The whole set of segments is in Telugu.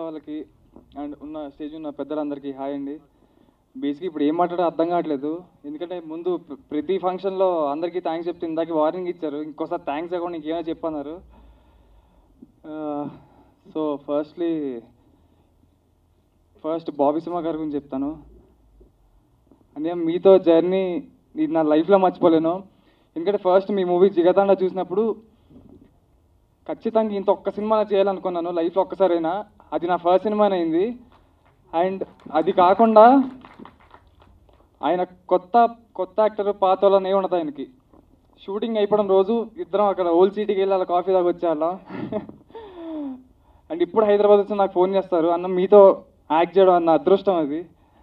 వాళ్ళకి అండ్ ఉన్న స్టేజ్ ఉన్న పెద్దలందరికీ హాయ్ అండి బేసిక్గా ఇప్పుడు ఏం మాట్లాడో అర్థం కావట్లేదు ఎందుకంటే ముందు ప్ర- ప్రతి ఫంక్షన్లో అందరికీ థ్యాంక్స్ చెప్తే ఇందాక వార్నింగ్ ఇచ్చారు ఇంకోసారి థ్యాంక్స్ అకౌంట్ ఇంకేమైనా చెప్పన్నారు so firstly first Bobby Suma గారి గురించి చెప్తాను అంటే మీతో జర్నీ ఇది నా లైఫ్లో మర్చిపోలేను ఎందుకంటే ఫస్ట్ మీ మూవీ జిగతాండ చూసినప్పుడు ఖచ్చితంగా ఇంత ఒక్క సినిమా చేయాలనుకున్నాను లైఫ్లో ఒక్కసారైనా అది నా ఫస్ట్ సినిమా అయింది అండ్ అది కాకుండా ఆయన కొత్త కొత్త యాక్టర్ పాత వాళ్ళని ఉండదు ఆయనకి షూటింగ్ అయిపోవడం రోజు ఇద్దరం అక్కడ ఓల్డ్ సిటీకి వెళ్ళి అలా కాఫీ తాగి వచ్చేవాళ్ళం అండ్ ఇప్పుడు హైదరాబాద్ వచ్చి నాకు ఫోన్ చేస్తారు అన్న మీతో యాక్ట్ చేయడం అన్న అదృష్టం అది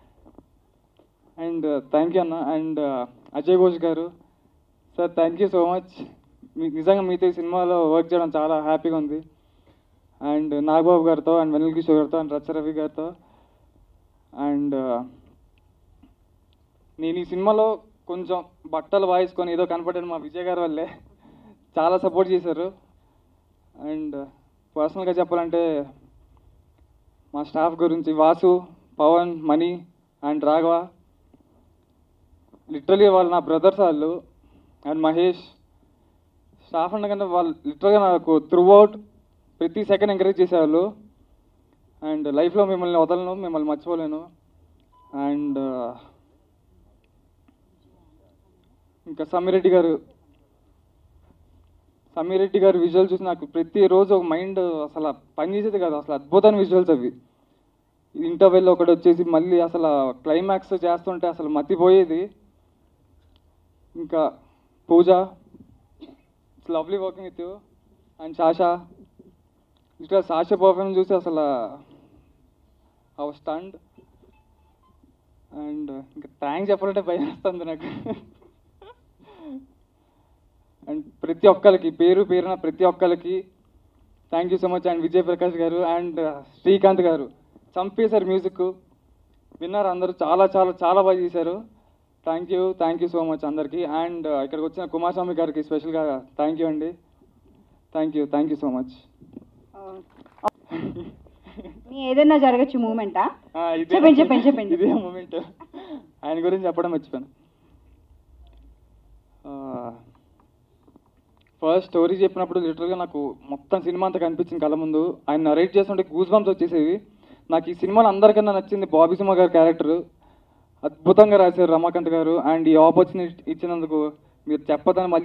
అండ్ థ్యాంక్ యూ అన్న అండ్ అజయ్ ఘోష్ గారు sir thank you so much మీ నిజంగా మీతో ఈ సినిమాలో వర్క్ చేయడం చాలా హ్యాపీగా ఉంది అండ్ నాగబాబు గారితో అండ్ వెనిల్ కిషోర్ గారితో అండ్ రచ్చ రవి గారితో అండ్ నేను ఈ సినిమాలో కొంచెం బట్టలు వాయించుకొని ఏదో కనపడాను మా విజయ్ గారి వల్లే చాలా సపోర్ట్ చేశారు అండ్ పర్సనల్గా చెప్పాలంటే మా స్టాఫ్ గురించి వాసు పవన్ మణి అండ్ రాఘవ లిటరలీ వాళ్ళు నా బ్రదర్స్ వాళ్ళు అండ్ మహేష్ స్టాఫ్ ఉండగానే వాళ్ళు లిటరల్గా నాకు త్రూ అవుట్ ప్రతి సెకండ్ ఎంకరేజ్ చేసేవాళ్ళు అండ్ లైఫ్లో మిమ్మల్ని వదలను మిమ్మల్ని మర్చిపోలేను అండ్ ఇంకా సమ్మిరెడ్డి గారు సమ్మిరెడ్డి గారు విజువల్ చూసి నాకు ప్రతిరోజు ఒక మైండ్ అసలు పనిచేసేది కాదు అసలు అద్భుతమైన విజువల్స్ అవి ఇంటర్వెల్ ఒకటి వచ్చేసి మళ్ళీ అసలు క్లైమాక్స్ చేస్తుంటే అసలు మతిపోయేది ఇంకా Pooja it's lovely working with you and Sasha ఇట్లా శాష పర్ఫార్మెన్స్ చూసి అసలు ఆ స్టండ్ అండ్ ఇంకా థ్యాంక్స్ చెప్పాలంటే భయం వేస్తుంది నాకు అండ్ ప్రతి ఒక్కరికి పేరు పేరున ప్రతి ఒక్కరికి thank you so much and Vijay Prakash గారు అండ్ శ్రీకాంత్ గారు చంపేశారు మ్యూజిక్ విన్నారు అందరూ చాలా చాలా చాలా బాగా చేశారు thank you thank you so much అందరికీ అండ్ ఇక్కడికి వచ్చిన కుమారస్వామి గారికి స్పెషల్గా థ్యాంక్ యూ అండి thank you thank you so much మీ ఏదైనా జరగచ్చు మూమెంటా ఇదే చెప్పండి, చెప్పండి, చెప్పండి. ఇదే మూమెంట్ ఆయన గురించి చెప్పడం మర్చిపోయాను ఫస్ట్ స్టోరీ చెప్పినప్పుడు లిటరల్గా నాకు మొత్తం సినిమా అంతా కనిపించింది కళ్ళ ముందు ఆయన నరేట్ చేస్తుంటే గూస్ బంప్స్ వచ్చేసేవి నాకు ఈ సినిమాలో అందరికన్నా నచ్చింది బాబీ సినిమా గారి క్యారెక్టర్ అద్భుతంగా రాశారు రమాకాంత్ గారు అండ్ ఈ ఆపర్చునిటీ ఇచ్చినందుకు మీరు చెప్పదని మళ్ళీ